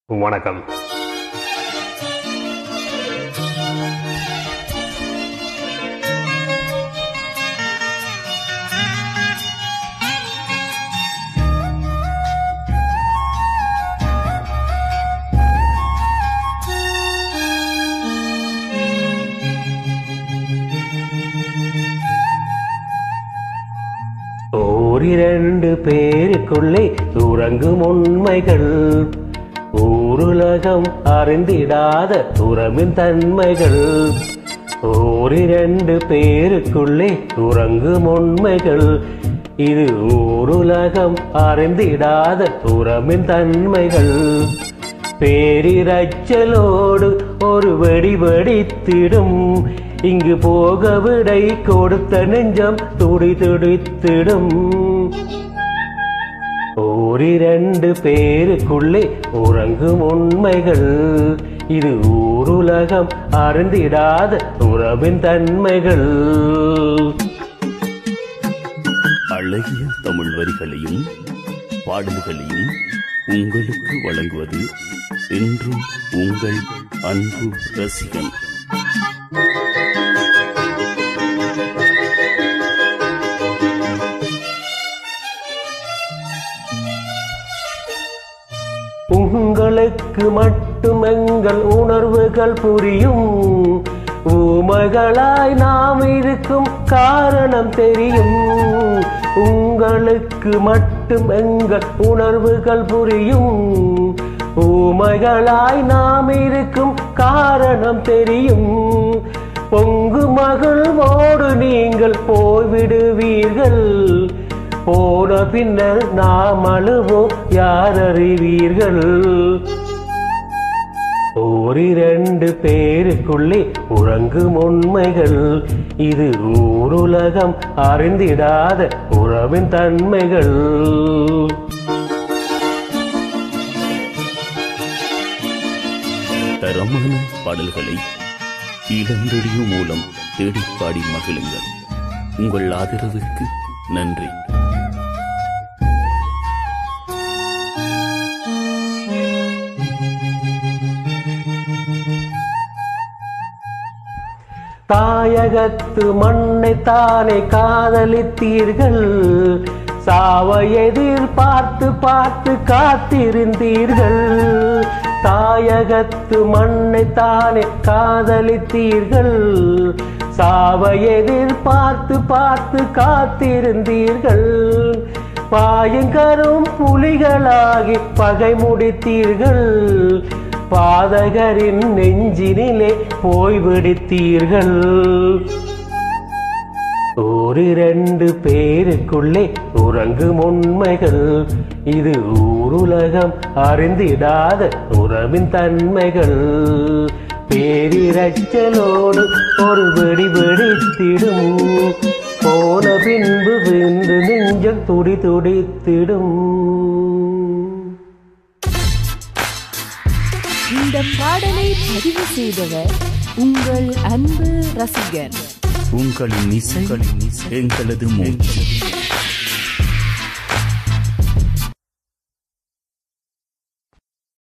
வணக்கம் ஓரிரண்டு பேருக்குள்ளே உறங்கும் உண்மைகள் ஊருலகம் அறிந்திடாத உறவின் தன்மைகள் ஓரிரண்டு பேருக்குள்ளே உறங்கும் உண்மைகள் இது ஊருலகம் அறிந்திடாத உறவின் தன்மைகள் பேரிரைச்சலோடு ஒரு வெடி வெடித்திடும் இங்கு போக விடை கொடுத்த நெஞ்சம் துடி துடித்திடும் ஓரிரண்டு பேருக்குள்ளே உறங்கும் உண்மைகள் இது ஊருலகம் அறிந்திடாத உறவின் தன்மைகள் அழகிய தமிழ் வரிகளையும் பாடல்களையும் உங்களுக்கு வழங்குவது என்றும் உங்கள் அன்பு ரசிகன் உங்களுக்கு மட்டும் எங்கள் உணர்வுகள் புரியும் ஊமைகளாய் நாம் இருக்கும் காரணம் தெரியும் உங்களுக்கு மட்டும் எங்கள் உணர்வுகள் புரியும் ஊமைகளாய் நாம் இருக்கும் காரணம் தெரியும் பொங்கு மகிழ்வோடு நீங்கள் போய்விடுவீர்கள் போன பின்னர் நாம் அழுவோம் யார் அறிவீர்கள் ஓரிரண்டு பேருக்குள்ளே உறங்கும் உண்மைகள் இது ஊருலகம் அறிந்திடாத உறவின் தன்மைகள் தரமான பாடல்களை இளந்தொடியோ மூலம் தேடிப் பாடி மகிழுங்கள் உங்கள் ஆதரவிற்கு நன்றி தாயகத்து மண்ணை தானே காதலித்தீர்கள் சாவை எதிர்பார்த்து பார்த்து காத்திருந்தீர்கள் தாயகத்து மண்ணை தானே காதலித்தீர்கள் சாவை எதிர்பார்த்து பார்த்து காத்திருந்தீர்கள் பாயங்கரும் புலிகளாகி பகை முடித்தீர்கள் பாதகரின் நெஞ்சினிலே போய்விடுத்தீர்கள் ஓரிரண்டு பேருக்குள்ளே உறங்கும் உண்மைகள் இது ஊருலகம் அறிந்திடாத உறவின் தன்மைகள் பேரிரச்சலோடு ஒரு வெடி வெடித்திடும் போன பின்பு விந்து நெஞ்சம் துடி துடித்திடும் இந்த பாடலை பதிவு செய்தவர் உங்கள் அன்பு ரசிகர் உங்களின் இசை எங்களது மூச்சு